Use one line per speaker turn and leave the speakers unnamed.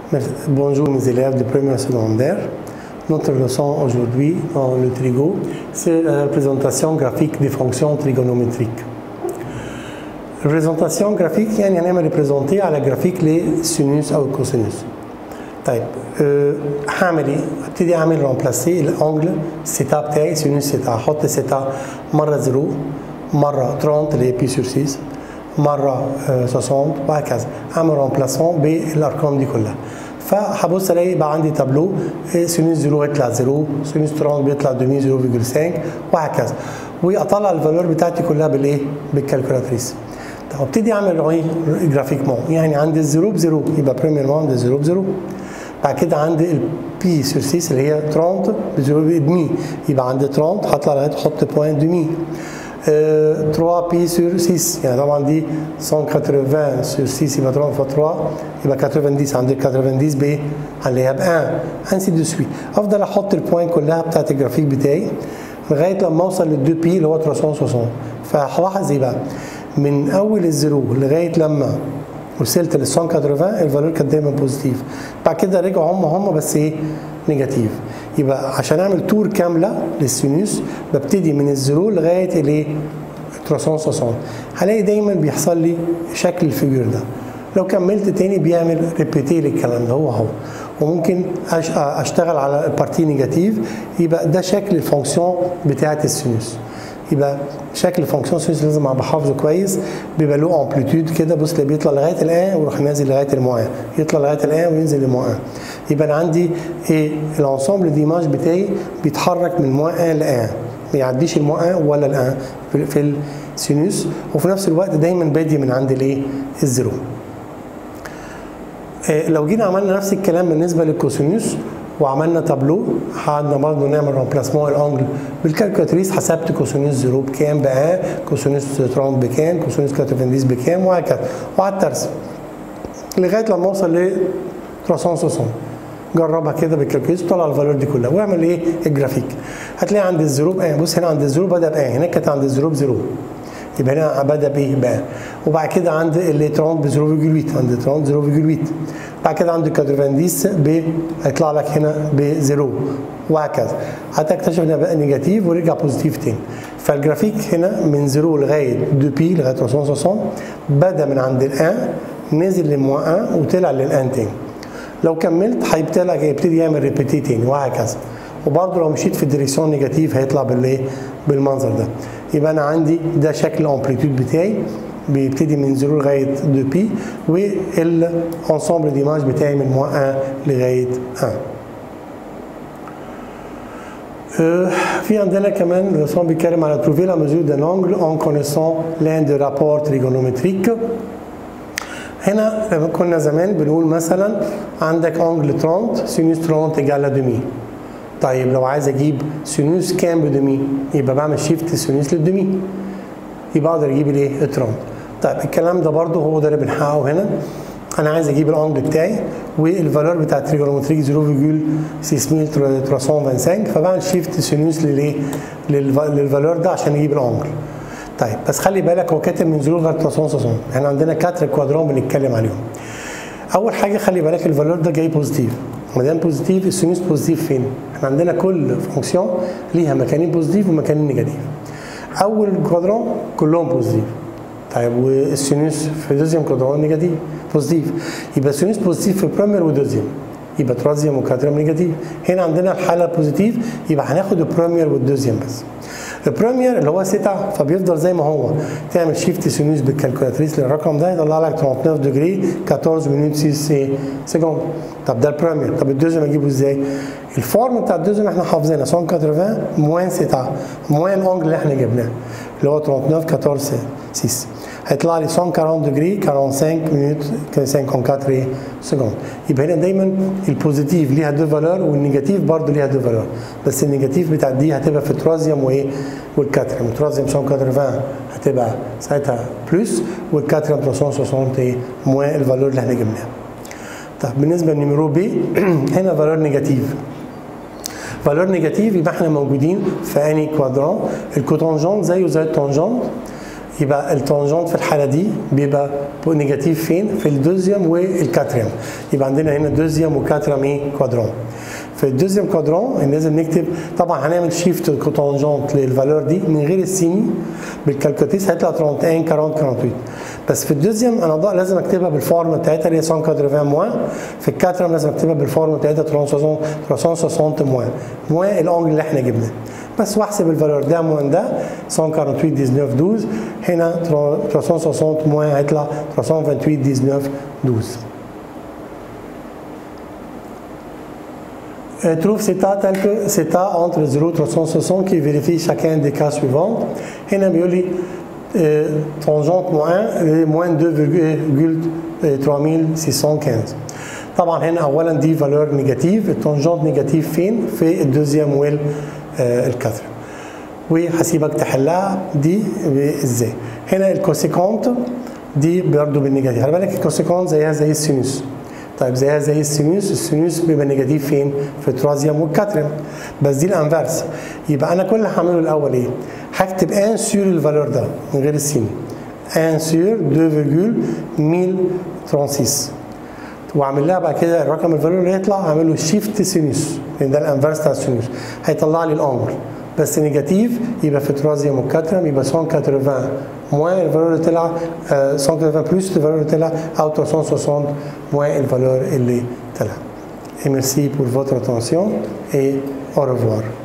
Bonjour mes élèves de première secondaire. Notre leçon aujourd'hui dans le trigo, c'est la représentation graphique des fonctions trigonométriques. représentation graphique يعني هنعمل représenter على graphique les sinus او cosinus. طيب أه هعمل ايه؟ ابتدي اعمل رامبلاسي الانجل سيتا بتاعي سينوس سيتا هحط سيتا مره 0 مره 30 اللي هي بي سور 6 مره 60 وهكذا اعمل رامبلاسمون بالارقام دي كلها فهبص الاقي بقى عندي تابلو سينوس 0 يطلع 0 سينوس 30 بيطلع دومي 0.5 وهكذا واطلع الفالور بتاعتي كلها بالايه؟ بالكالكولاتريس طب ابتدي اعمل ايه جرافيكمون يعني عندي الزيرو بزيرو يبقى بريميرمون ده زيرو بزيرو بعد كده عندي البي سور 6 اللي هي 30 بزيرو دمي يبقى عندي 30 هطلع لغايه احط بوينت دمي 3 بي سور 6 يعني طبعا دي 180 سور 6 يبقى 30 في 3 يبقى 90 عندي 90 ب هنلاقيها ب 1 انسي دو سوي افضل احط البوينت كلها بتاعت الجرافيك بتاعي لغايه لما اوصل لل 2 بي اللي هو 360 فهلاحظ ايه بقى من اول الزيرو لغايه لما وصلت لل 180 الفالور كانت دايما بوزيتيف بعد كده رجعوا هم هم بس ايه نيجاتيف يبقى عشان اعمل تور كامله للسينوس ببتدي من الزيرو لغايه الايه 360 هلاقي دايما بيحصل لي شكل الفيجر ده لو كملت تاني بيعمل ريبيتي للكلام ده هو هو وممكن اشتغل على البارتي نيجاتيف يبقى ده شكل الفونكسيون بتاعه السينوس يبقى شكل الفانكشن سويس لازم ابقى حافظه كويس بيبقى له امبليتيود كده بص بيطلع لغايه الان ويروح نازل لغايه الموان يطلع لغايه الان وينزل لموان يبقى انا عندي ايه الانسامبل ديماج بتاعي بيتحرك من موان لان ما يعديش الموان ولا الان في, في السينوس وفي نفس الوقت دايما بادي من عند الايه الزيرو إيه لو جينا عملنا نفس الكلام بالنسبه للكوسينوس وعملنا تابلو قعدنا برضه نعمل رامبلاسمون الانجل بالكالكولاتريس حسبت كوسينوس زيرو بكام بقى كوسينوس 30 بكام كوسينوس 90 بكام وهكذا وقعدت ارسم لغايه لما اوصل ل 360 جربها كده بالكالكوليس طلع الفالور دي كلها واعمل ايه الجرافيك هتلاقي عند الزيرو بقى بص هنا عند الزيرو بدا بقى هناك كانت عند الزيرو بزيرو يبقى هنا بدا بايه بقى وبعد كده عند اللي 30 ب 0.8 عند 30 0.8 بعد كده عند 90 ب هيطلع لك هنا بزيرو وهكذا هتكتشف انها بقى نيجاتيف ورجع بوزيتيف تاني فالجرافيك هنا من زيرو لغايه 2 بي لغايه 360 بدا من عند الان نزل لموا 1 وطلع للان تاني لو كملت هيبتدي هيبتدي يعمل ريبيتي تاني وهكذا وبرضه لو مشيت في الديريكسيون نيجاتيف هيطلع بالايه بالمنظر ده يبقى انا عندي ده شكل الامبليتيود بتاعي بيبتدي من 0 لغايه 2 بي والانسامبل ديماج بتاعي من موان 1 لغايه 1 أه في عندنا كمان لسون بيتكلم على trouver la mesure d'un angle en connaissant l'un des rapports trigonométriques هنا لما كنا زمان بنقول مثلا عندك انجل 30 سينوس 30 ايجال لدمي طيب لو عايز اجيب سينوس كام بدمي يبقى بعمل شيفت سينوس للدمي يبقى اقدر اجيب الايه الترام طيب الكلام ده برضه هو ده اللي بنحققه هنا انا عايز اجيب الانجل بتاعي والفالور بتاع التريجونومتريك 0.6325 فبعمل شيفت سينوس للايه للفالور ده عشان اجيب الانجل طيب بس خلي بالك هو كاتب من 0 لغايه 360 احنا عندنا كاتر كوادرون بنتكلم عليهم اول حاجه خلي بالك الفالور ده جاي بوزيتيف ما دام بوزيتيف السينوس بوزيتيف فين؟ احنا عندنا كل فانكسيون ليها مكانين بوزيتيف ومكانين نيجاتيف اول كوادرون كلهم بوزيتيف طيب والسينوس في دوزيام كوادرون نيجاتيف بوزيتيف يبقى السينوس بوزيتيف في بريمير ودوزيام يبقى ترازيام وكاتريام نيجاتيف هنا عندنا الحاله بوزيتيف يبقى هناخد البريمير والدوزيام بس البريمير اللي هو سيتا فبيفضل زي ما هو تعمل شيفت سينوس بالكالكولاتريس للرقم ده يطلع لك 39 ديجري 14 مينوت 6 سكوند طب ده البريمير طب الدوزيام اجيبه ازاي؟ الفورم بتاع الدوزيام احنا حافظينها 180 موان سيتا موان الانجل اللي احنا جبناه اللي هو 39 14 6 هيطلع لي 140 ديجري 45 مينوت 54 سكوند يبقى هنا دايما البوزيتيف ليها دو فالور والنيجاتيف برضه ليها دو فالور بس النيجاتيف بتاع دي هتبقى في الترازيوم وايه والكاتريوم الترازيوم 180 هتبقى ساعتها بلس والكاتريوم 360 ايه موان الفالور اللي احنا جبناه طب بالنسبه للنيميرو بي هنا فالور نيجاتيف فالور نيجاتيف يبقى احنا موجودين في اني كوادرون الكوتونجون زيه زي التونجون يبقى التونجنت في الحاله دي بيبقى نيجاتيف فين؟ في الدوزيوم والكاتريوم يبقى عندنا هنا دوزيوم وكاتريوم ايه؟ كوادرون في الدوزيوم كوادرون لازم نكتب طبعا هنعمل شيفت كوتونجنت للفالور دي من غير السيني بالكالكوليتيس هيطلع 31 40 48 بس في الدوزيوم انا ضاء لازم اكتبها بالفورم بتاعتها اللي هي 180 موان في الكاتريوم لازم اكتبها بالفورم بتاعتها 360 موان موان الانجل اللي احنا جبناه بس واحسب الفالور ده موان ده 148 19 12 هنا 360 موان هيطلع 328 19 12 trouve CETA tel que CETA entre 0 et 360 qui vérifie chacun des cas suivants. هنا بيقول لي tangente moins moins 2,3615 طبعا هنا اولا دي فالور نيجاتيف التونجنت نيجاتيف فين في الدوزيام ويل الكثره وهسيبك تحلها دي ازاي هنا الكوسيكونت دي برضه بالنيجاتيف خلي بالك الكوسيكونت زيها زي السينوس طيب زيها زي السينوس السينوس بيبقى نيجاتيف فين في الترازيوم والكاتريوم بس دي الانفرس يبقى انا كل اللي هعمله الاول ايه هكتب 1 سور الفالور ده من غير السين 1 سور 2,1036 واعمل لها بعد كده الرقم الفالور اللي يطلع اعمل له شيفت سينوس لان ده الانفرس بتاع السينوس هيطلع لي الامر بس نيجاتيف يبقى في ترازيوم والكاتريوم يبقى 180 moins le valeur de là, euh, 180 plus le valeur de là, à 360 moins le valeur de là. Et merci pour votre attention et au revoir.